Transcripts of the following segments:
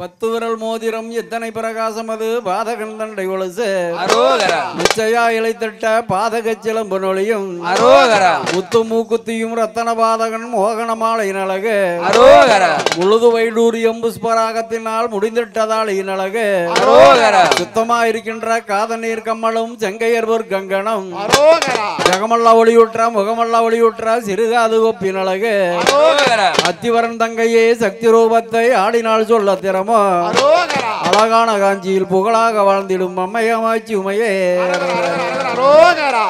பத்து விரல் மோதிரம் எத்தனை பிரகாசம் அது பாதகன் தண்டை கொலுசு அரோகரா நிச்சயா இலைத்திட்ட பாதக சிலம்பு நொழியும் அரோகரா முத்து மூக்குத்தியும் ரத்தன பாதகன் மோகன மாலை நலகு அரோகரா முழுது வைடூரியம் புஷ்பராகத்தினால் முடிந்திட்டதால் இனழகு அரோகரா சுத்தமா இருக்கின்ற காதநீர் கம்மலும் செங்கையர்வர் கங்கணம் அரோகரா ஜகமல்லா ஒளியுற்ற முகமல்லா ஒளியுற்ற சிறுகாது ஒப்பினழகு அரோகரா அத்திவரன் தங்கையே சக்தி ரூபத்தை ஆடினால் சொல்ல திறமோ அரோகரா அழகான காஞ்சியில் புகழாக வாழ்ந்திடும் அம்மையமாச்சி உமையே அரோகரா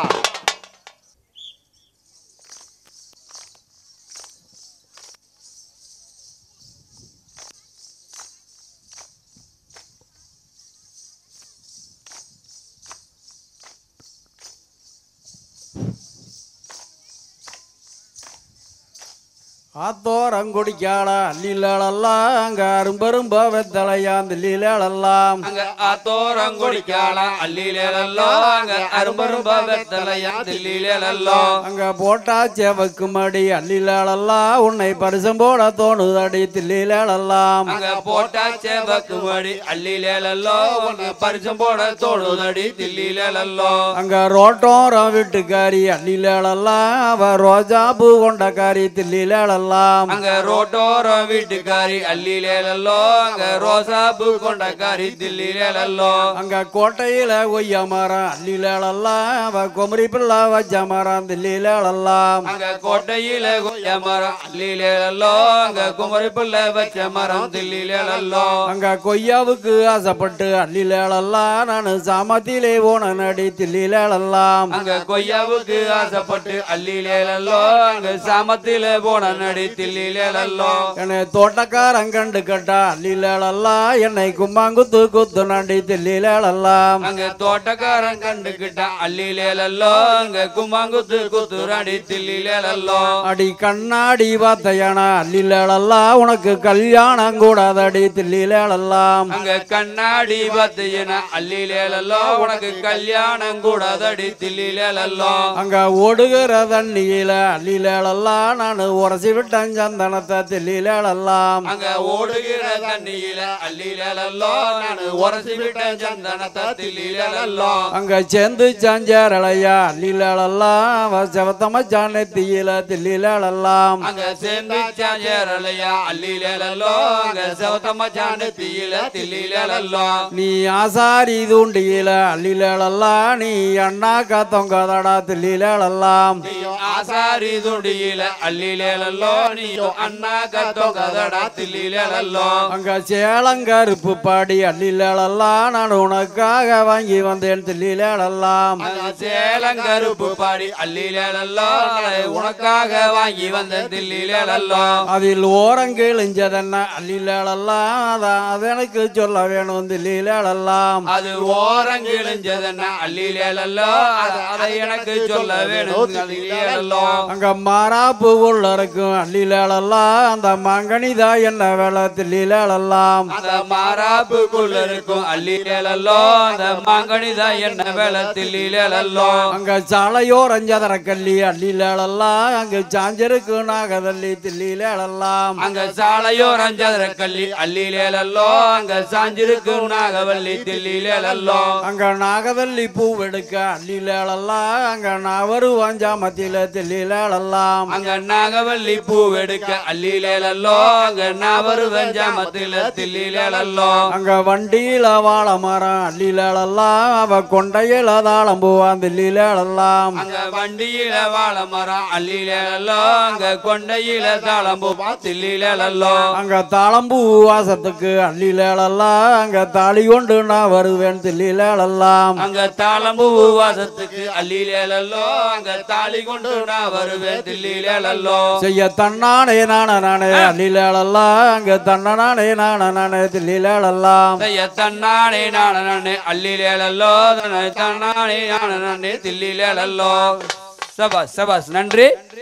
ஆத்தோரங்கொடிக்காள அல்லிலெல்லாம் அங்க அரும்பரும்ப வெத்தலையாந்து லீலெல்லாம் அங்க ஆத்தோரங்கொடிக்கால அல்லிலேலல்லோ அங்க அரும்பரும்ப வெத்தலையா தில்லிலேலல்லோ அங்க போட்டா செவக்கு மடி அல்லிலெல்லாம் உன்னை பரிசம் போட தோணுதடி தில்லிலெல்லாம் அங்க போட்டா சேவக்கு மடி அல்லிலேலல்லோ உன்னை பரிசம் போட தோணுதடி தில்லிலேலல்லோ அங்க ரோட்டோரம் வீட்டுக்காரி அல்லிலெல்லாம் அவ ரோஜா பூ கொண்டக்காரி தில்லிலெல்லாம் அங்க ரோட்டோரம் வீட்டுக்காரி அல்லிலேலல்லோ அங்க ரோசா பூ கொண்டக்காரி தில்லிலேலல்லோ அங்க கோட்டையில ஒய்ய மரம் அல்லிலெல்லாம் அவ குமரி பிள்ளை வச்ச மரம் தில்லிலெல்லாம் அங்க கோட்டையில கொய்ய மரம் அல்லிலேலல்லோ அங்க குமரி பிள்ளை வச்ச மரம் தில்லிலேலல்லோ அங்க கொய்யாவுக்கு ஆசைப்பட்டு அல்லிலெல்லாம் நானு சாமத்திலே போன நடி தில்லிலெல்லாம் அங்க கொய்யாவுக்கு ஆசைப்பட்டு அல்லிலேலல்லோ அங்க சாமத்தில போன நடி தில்லிலேலல்லோ என்னை தோட்டக்காரன் கண்டு கட்டா அல்லிலெல்லாம் என்னை கும்மாங்குத்து குத்து நடி தில்லிலெல்லாம் அங்க தோட்டக்காரன் கண்டுகிட்டான் அல்லிலேலல்லோ அங்க கும்மாங்குத்து குத்துராடி தில்லிலேலல்லோ அடி கண்ணாடி வாத்தையானா அல்லிலெல்லாம் உனக்கு கல்யாணம் கூடாதடி தில்லிலெல்லாம் அங்க கண்ணாடி பத்தியன அல்லிலேலல்லோ உனக்கு கல்யாணம் கூடாதடி தில்லிலேலல்லோ அங்க ஓடுகிற தண்ணியில அல்லிலெல்லாம் நான் உரசி விட்டேன் சந்தனத்தை தில்லிலெல்லாம் அங்க ஓடுகிற தண்ணியில அல்லிலேலல்லோ நான் உரசி விட்ட சந்தனத்தை தில்லிலேலல்லோ அங்க சேர்ந்து சாஞ்சாரலையா அல்லிலெல்லாம் செவத்தமச்சான் நெத்தியில தில்லிலெல்லாம் அங்க சேர்ந்து சாஞ்சரலையா அல்லிலேலல்லோ அங்க செவத்தம்ம சாண்டத்தியில தில்லிலேலல்லோ நீ ஆசாரி தூண்டியில அல்லிலெல்லாம் நீ அண்ணாக்கா தொங்கதடா தில்லிலெல்லாம் நீயோ ஆசாரி துண்டியில அல்லிலேலல்லோ நீயோ அண்ணா கத்தோ கதடா தில்லிலேலல்லோ அங்க சேலங்கருப்பு பாடி அல்லிலெல்லாம் நான் உனக்காக வாங்கி வந்தேன் தில்லிலெல்லாம் அங்க சேலங்கருப்பு பாடி அல்லிலேலல்லோ உனக்காக வாங்கி வந்த தில்லிலேலல்லோ அதில் ஓரங்கிழிஞ்சதென்ன அல்லிலெல்லாம் அதான் அது எனக்கு சொல்ல வேணும் தில்லிலெல்லாம் அது ஓரங்கிழிஞ்சதென்ன அல்லிலேலல்லோ அது- அதை எனக்கு சொல்ல வேணும் அல்லிலேலல்லோ அங்க மாறாப்பு உள்ள இருக்கும் அல்லிலெல்லாம் அந்த மங்கனிதா என்ன வேலை தில்லிலெல்லாம் அந்த மாறாப்புக்குள்ள இருக்கும் அல்லிலேலல்லோ அந்த மாங்கனிதான் என்ன வேலை தில்லிலேலல்லோ அங்க சாலையோரம் சதற கல்லி அல்லிலெல்லாம் அங்க சாஞ்சிருக்கு நாகதல்லி தில்லிலெல்லாம் அங்க சாலையோரம் சதுர கல்லி அல்லிலேலல்லோ அங்க சாஞ்சிருக்கு நாகவல்லி தில்லிலேலல்லோ அங்க நாகதல்லி பூ எடுக்க அல்லிலெல்லாம் அங்க நான் வருவான் ஜாமத்தில தில்லிலெல்லாம் அங்க நாகவல்லி பூ எடுக்க அல்லிலேலல்லோ அங்க நான் வருவேன் ஜாமத்தில தில்லிலேலல்லோ அங்க வண்டியில வாழ மரம் அல்லிலெல்லாம் அவ கொண்டையில தாளம் பூவான் தில்லிலெல்லாம் அங்க வண்டியில வாழ மரம் அல்லிலேலல்லோ அங்க கொண்டையில தாளம்பு தில்லிலேலல்லோ அங்க தாளம்பூ வாசத்துக்கு அல்லிலெல்லாம் அங்க தாலி கொண்டு நான் வருவேன் தில்லிலெல்லாம் அங்க தாளம்பு வாசத்துக்கு அல்லிலேலல்லோ அங்க தாலி கொண்டு நான் வருவேன் தில்லிலேலல்லோ செய்ய தன்னானே நான நானே அல்லிலெல்லாம் அங்க தன்னனானே நான நானே தில்லிலெல்லாம் செய்ய தன்னானே நான நானே அல்லிலேலல்லோ தன்னை தன்னானே நான நானே தில்லிலேலல்லோ சபாஸ் சபாஸ் நன்றி